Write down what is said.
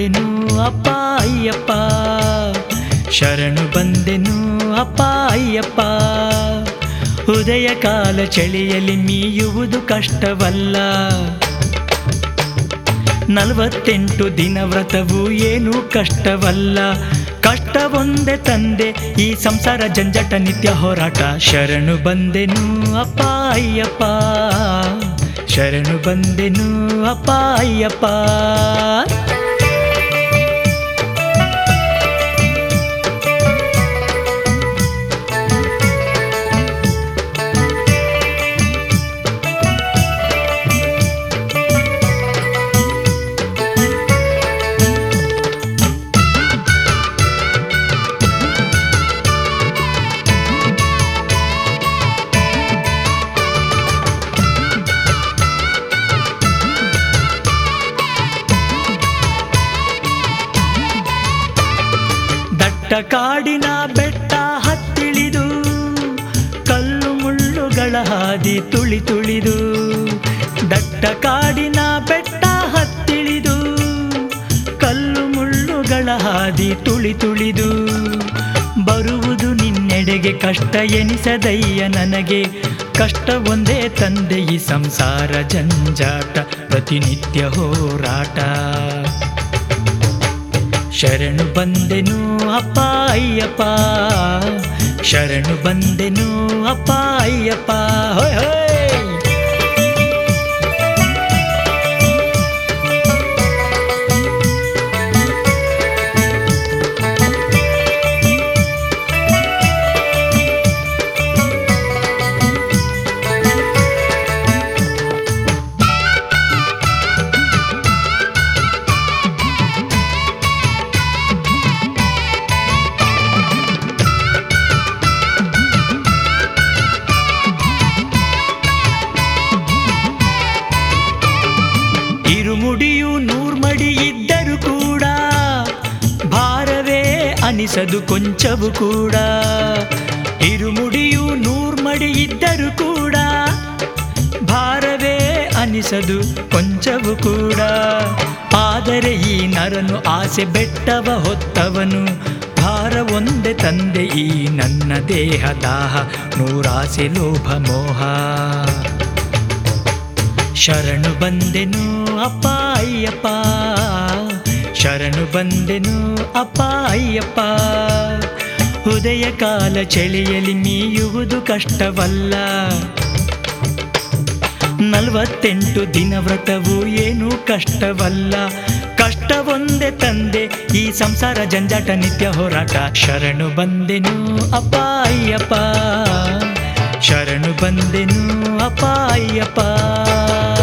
ಬಂದೆನು ಅಪ್ಪ ಅಯ್ಯಪ್ಪ ಶರಣು ಬಂದೆನು ಅಪ್ಪ ಅಯ್ಯಪ್ಪ ಉದಯ ಕಾಲ ಚಳಿಯಲ್ಲಿ ಮೀಯುವುದು ಕಷ್ಟವಲ್ಲ ನಲವತ್ತೆಂಟು ದಿನ ವ್ರತವು ಏನೂ ಕಷ್ಟವಲ್ಲ ಕಷ್ಟವೊಂದೇ ತಂದೆ ಈ ಸಂಸಾರ ಜಂಜಟ ನಿತ್ಯ ಹೋರಾಟ ಶರಣು ಬಂದೆನು ಅಪ್ಪ ಅಯ್ಯಪ್ಪ ಶರಣು ಬಂದೆನು ಅಪ್ಪ ಅಯ್ಯಪ್ಪ ದಟ್ಟ ಕಾಡಿನ ಬೆಟ್ಟ ಹತ್ತಿಳಿದು ಕಲ್ಲು ಮುಳ್ಳುಗಳ ಹಾದಿ ತುಳಿ ತುಳಿದು ದಟ್ಟ ಕಾಡಿನ ಬೆಟ್ಟ ಹತ್ತಿಳಿದು ಕಲ್ಲು ಮುಳ್ಳುಗಳ ಹಾದಿ ತುಳಿ ತುಳಿದು ಬರುವುದು ನಿನ್ನೆಡೆಗೆ ಕಷ್ಟ ಎನಿಸದಯ್ಯ ನನಗೆ ಕಷ್ಟ ಒಂದೇ ತಂದೆ ಈ ಸಂಸಾರ ಜಂಜಾಟ ಪ್ರತಿನಿತ್ಯ ಹೋರಾಟ ಶರಣು ಬಂದೆನು ಅಪ್ಪ ಅಯ್ಯಪ್ಪ ಶರಣು ಬಂದೆನು ಅಪ್ಪ ಅಯ್ಯಪ್ಪ ಹೋಯ್ ಹೋಯ್ ಇರುಮುಡಿಯು ನೂರ್ಮಡಿ ಇದ್ದರೂ ಕೂಡ ಭಾರವೇ ಅನಿಸದು ಕೊಂಚವು ಕೂಡ ಇರುಮುಡಿಯು ನೂರ್ಮಡಿ ಇದ್ದರೂ ಕೂಡ ಭಾರವೇ ಅನಿಸದು ಕೊಂಚವು ಕೂಡ ಆದರೆ ಈ ನರನು ಆಸೆ ಬೆಟ್ಟವ ಹೊತ್ತವನು ಭಾರ ಒಂದೇ ತಂದೆ ಈ ನನ್ನ ದೇಹ ದಾಹ ನೂರಾಸೆ ಲೋಭ ಮೋಹ ಶರಣು ಬಂದೆನು ಅಪ್ಪ ಅಯ್ಯಪ್ಪ ಶರಣು ಬಂದೆನು ಅಪ್ಪ ಅಯ್ಯಪ್ಪ ಉದಯ ಕಾಲ ಚಳಿಯಲ್ಲಿ ಮೀಯುವುದು ಕಷ್ಟವಲ್ಲ ನಲವತ್ತೆಂಟು ದಿನ ವ್ರತವು ಏನೂ ಕಷ್ಟವಲ್ಲ ಕಷ್ಟವೊಂದೇ ತಂದೆ ಈ ಸಂಸಾರ ಜಂಜಾಟ ನಿತ್ಯ ಹೋರಾಟ ಶರಣು ಬಂದೆನು ಅಪ್ಪ ಅಯ್ಯಪ್ಪ ಶರಣು ಬಂದೆನು ಅಪ್ಪ ಅಯ್ಯಪ್ಪ